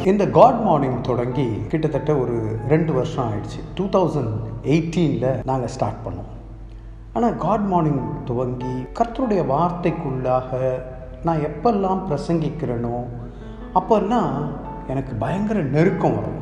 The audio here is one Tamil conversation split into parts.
இந்த காட் மார்னிங் தொடங்கி கிட்டத்தட்ட ஒரு ரெண்டு வருஷம் ஆயிடுச்சு டூ தௌசண்ட் எயிட்டீனில் நாங்கள் ஸ்டார்ட் பண்ணோம் ஆனால் காட் மார்னிங் துவங்கி கர்த்தருடைய வார்த்தைக்குள்ளாக நான் எப்பெல்லாம் பிரசங்கிக்கிறேனோ அப்போல்லாம் எனக்கு பயங்கர நெருக்கம் வரும்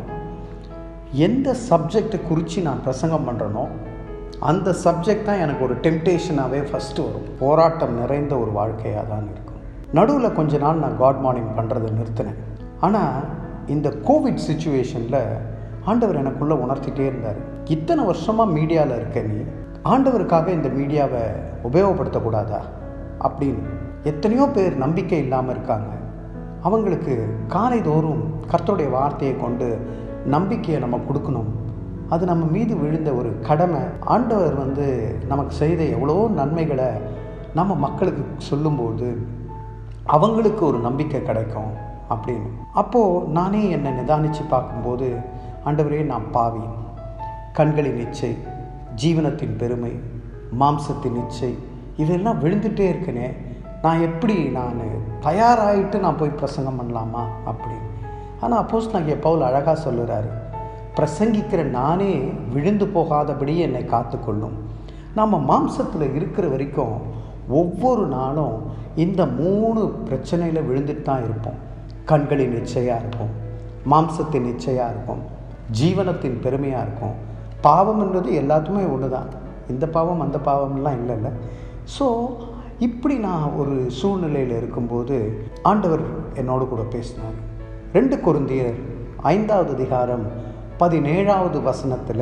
எந்த சப்ஜெக்டை குறித்து நான் பிரசங்கம் பண்ணுறேனோ அந்த சப்ஜெக்ட் தான் எனக்கு ஒரு டெம்டேஷனாகவே ஃபஸ்ட்டு வரும் போராட்டம் நிறைந்த ஒரு வாழ்க்கையாக தான் இருக்கும் நடுவில் கொஞ்ச நாள் நான் காட் மார்னிங் பண்ணுறதை நிறுத்தினேன் ஆனால் இந்த கோவிட் சுச்சுவேஷனில் ஆண்டவர் எனக்குள்ளே உணர்த்திட்டே இருந்தார் இத்தனை வருஷமாக மீடியாவில் இருக்க நீ ஆண்டவருக்காக இந்த மீடியாவை உபயோகப்படுத்தக்கூடாதா அப்படின்னு எத்தனையோ பேர் நம்பிக்கை இல்லாமல் இருக்காங்க அவங்களுக்கு காலைதோறும் கர்த்தருடைய வார்த்தையை கொண்டு நம்பிக்கையை நம்ம கொடுக்கணும் அது நம்ம மீது விழுந்த ஒரு கடமை ஆண்டவர் வந்து நமக்கு செய்த எவ்வளோ நன்மைகளை நம்ம மக்களுக்கு சொல்லும்போது அவங்களுக்கு ஒரு நம்பிக்கை கிடைக்கும் அப்படின்னு அப்போது நானே என்னை நிதானித்து பார்க்கும்போது ஆண்டவரே நான் பாவி கண்களின் இச்சை ஜீவனத்தின் பெருமை மாம்சத்தின் இச்சை இதெல்லாம் விழுந்துட்டே இருக்கனே நான் எப்படி நான் தயாராகிட்டு நான் போய் பிரசங்கம் பண்ணலாமா அப்படின்னு ஆனால் அப்போஸ் நான் பவுல் அழகாக சொல்லுறாரு பிரசங்கிக்கிற நானே விழுந்து போகாதபடி என்னை காத்துக்கொள்ளும் நம்ம மாம்சத்தில் இருக்கிற வரைக்கும் ஒவ்வொரு நாளும் இந்த மூணு பிரச்சனையில் விழுந்துட்டு தான் இருப்போம் கண்களின் இச்சையாக இருக்கும் மாம்சத்தின் இச்சையாக இருக்கும் ஜீவனத்தின் பெருமையாக இருக்கும் பாவம்ன்றது எல்லாத்துமே ஒன்று தான் இந்த பாவம் அந்த பாவம்லாம் இல்லைல்ல ஸோ இப்படி நான் ஒரு சூழ்நிலையில் இருக்கும்போது ஆண்டவர் என்னோடு கூட பேசினார் ரெண்டு குருந்தியர் ஐந்தாவது அதிகாரம் பதினேழாவது வசனத்தில்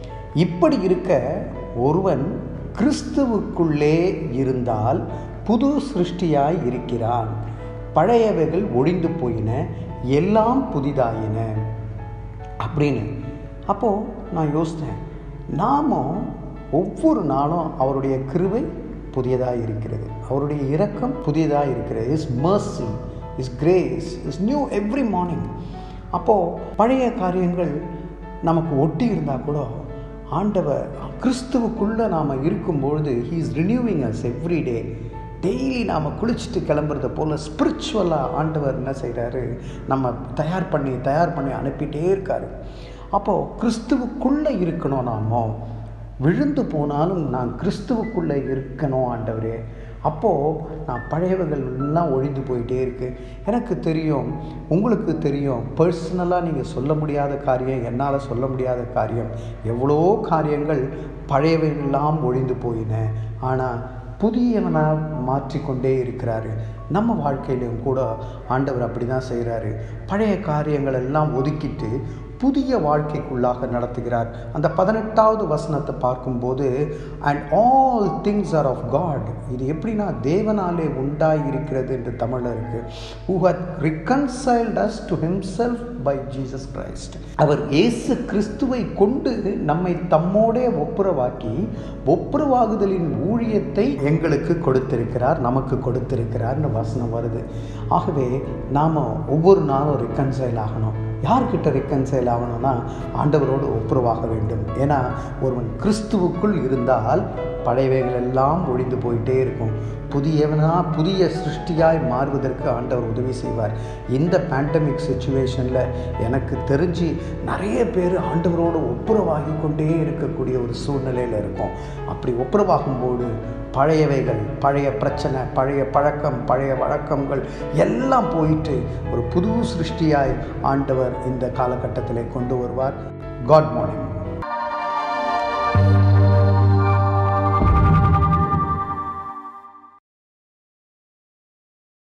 இப்படி இருக்க ஒருவன் கிறிஸ்துவுக்குள்ளே இருந்தால் புது சிருஷ்டியாய் இருக்கிறான் பழையவைகள் ஒழிந்து போயின எல்லாம் புதிதாயின அப்படின்னு அப்போது நான் யோசித்தேன் நாமும் ஒவ்வொரு நாளும் அவருடைய கிருவை புதியதாக இருக்கிறது அவருடைய இரக்கம் புதியதாக இருக்கிறது is mercy is grace is new every morning அப்போது பழைய காரியங்கள் நமக்கு ஒட்டி இருந்தால் கூட ஆண்டவர் கிறிஸ்துவுக்குள்ளே நாம் இருக்கும்பொழுது he is renewing us every day daily நாம் குளிச்சுட்டு கிளம்புறத போல் ஸ்பிரிச்சுவலாக ஆண்டவர் என்ன செய்கிறாரு நம்ம தயார் பண்ணி தயார் பண்ணி அனுப்பிட்டே இருக்கார் அப்போது கிறிஸ்துவுக்குள்ளே இருக்கணும் நாம விழுந்து போனாலும் நான் கிறிஸ்துவுக்குள்ளே இருக்கணும் ஆண்டவரே அப்போது நான் பழையவர்கள் எல்லாம் ஒழிந்து போயிட்டே இருக்குது எனக்கு தெரியும் உங்களுக்கு தெரியும் பர்சனலாக நீங்கள் சொல்ல முடியாத காரியம் என்னால் சொல்ல முடியாத காரியம் எவ்வளோ காரியங்கள் பழையவையெல்லாம் ஒழிந்து போயின ஆனால் புதியவனாக மாற்றிக்கொண்டே இருக்கிறாரு நம்ம வாழ்க்கையிலும் கூட ஆண்டவர் அப்படி தான் செய்கிறாரு பழைய காரியங்கள் எல்லாம் ஒதுக்கிட்டு புதிய வாழ்க்கைக்குள்ளாக நடத்துகிறார் அந்த பதினெட்டாவது வசனத்தை பார்க்கும்போது and all things are of God இது எப்படின்னா தேவனாலே உண்டாய் இருக்கிறது என்று தமிழில் இருக்கு who had reconciled us to himself by Jesus Christ அவர் இயேசு கிறிஸ்துவை கொண்டு நம்மை தம்மோடே ஒப்புரவாக்கி ஒப்புரவாகுதலின் ஊழியத்தை எங்களுக்கு கொடுத்திருக்கிறார் நமக்கு கொடுத்திருக்கிறார்னு வசனம் வருது ஆகவே நாம் ஒவ்வொரு நாளும் ரிகன்சைல் ஆகணும் யார்கிட்ட ரிக்கன்சைல் ஆகணும்னா ஆண்டவரோடு ஒப்புரவாக வேண்டும் ஏன்னா ஒருவன் கிறிஸ்துவுக்குள் இருந்தால் பழையவைகள் எல்லாம் ஒழிந்து போயிட்டே இருக்கும் புதியவனா புதிய சிருஷ்டியாய் மாறுவதற்கு ஆண்டவர் உதவி செய்வார் இந்த பேண்டமிக் சுச்சுவேஷனில் எனக்கு தெரிஞ்சு நிறைய பேர் ஆண்டவரோடு ஒப்புரவாகி கொண்டே இருக்கக்கூடிய ஒரு சூழ்நிலையில் இருக்கும் அப்படி ஒப்புரவாகும்போது பழையவைகள் பழைய பிரச்சனை பழைய பழக்கம் பழைய வழக்கங்கள் எல்லாம் போயிட்டு ஒரு புது சிருஷ்டியாய் ஆண்டவர் இந்த காலகட்டத்தில் கொண்டு வருவார் காட் மார்னிங்